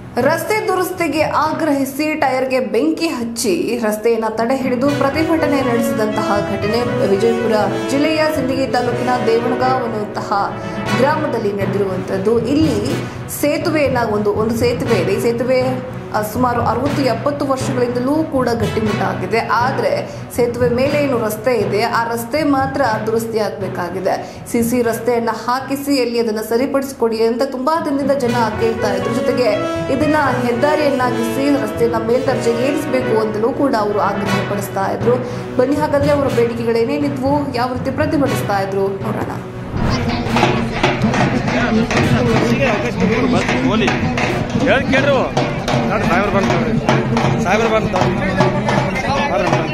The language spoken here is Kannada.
ರಸ್ತೆ ದುರಸ್ತಿಗೆ ಆಗ್ರಹಿಸಿ ಟೈರ್ಗೆ ಬೆಂಕಿ ಹಚ್ಚಿ ರಸ್ತೆಯನ್ನ ತಡೆ ಹಿಡಿದು ಪ್ರತಿಭಟನೆ ನಡೆಸಿದಂತಹ ಘಟನೆ ವಿಜಯಪುರ ಜಿಲ್ಲೆಯ ಸಿಂದಗಿ ತಾಲೂಕಿನ ದೇವಣಗಾಂವ್ ಅನ್ನುವಂತಹ ಗ್ರಾಮದಲ್ಲಿ ನಡೆದಿರುವಂತದ್ದು ಇಲ್ಲಿ ಸೇತುವೆಯನ್ನ ಒಂದು ಒಂದು ಸೇತುವೆ ಇದೆ ಈ ಸೇತುವೆ ಆ, ಸುಮಾರು ಅರವತ್ತು ಎಪ್ಪತ್ತು ವರ್ಷಗಳಿಂದಲೂ ಕೂಡ ಗಟ್ಟಿಮುಟ್ಟಾಗಿದೆ ಆದರೆ ಸೇತುವೆ ಮೇಲೆ ಏನು ರಸ್ತೆ ಇದೆ ಆ ರಸ್ತೆ ಮಾತ್ರ ದುರಸ್ತಿ ಆಗಬೇಕಾಗಿದೆ ಸಿ ಸಿ ರಸ್ತೆಯನ್ನ ಹಾಕಿಸಿ ಎಲ್ಲಿ ಅದನ್ನ ಸರಿಪಡಿಸಿಕೊಡಿ ಅಂತ ತುಂಬಾ ದಿನದಿಂದ ಜನ ಕೇಳ್ತಾ ಇದ್ರು ಜೊತೆಗೆ ಇದನ್ನ ಹೆದ್ದಾರಿಯನ್ನಾಗಿಸಿ ರಸ್ತೆಯನ್ನ ಮೇಲ್ದರ್ಜೆಗೆ ಏರಿಸಬೇಕು ಅಂತಲೂ ಕೂಡ ಅವರು ಆಗ್ರಹ ಪಡಿಸ್ತಾ ಇದ್ರು ಬನ್ನಿ ಹಾಗಾದ್ರೆ ಅವರ ಬೇಡಿಕೆಗಳೇನೇನಿದ್ವು ಯಾವ ರೀತಿ ಪ್ರತಿಭಟಿಸ್ತಾ ಇದ್ರು ನೋಡೋಣ ಓಲಿ ಹೇಳಿ ಕೇಳ್ರಿ ನೋಡಿ ಸಾಹೇಬ್ರು ಬಂದು ಸಾಹೇಬ್ರು ಬಂದು ಬರ್ರಿ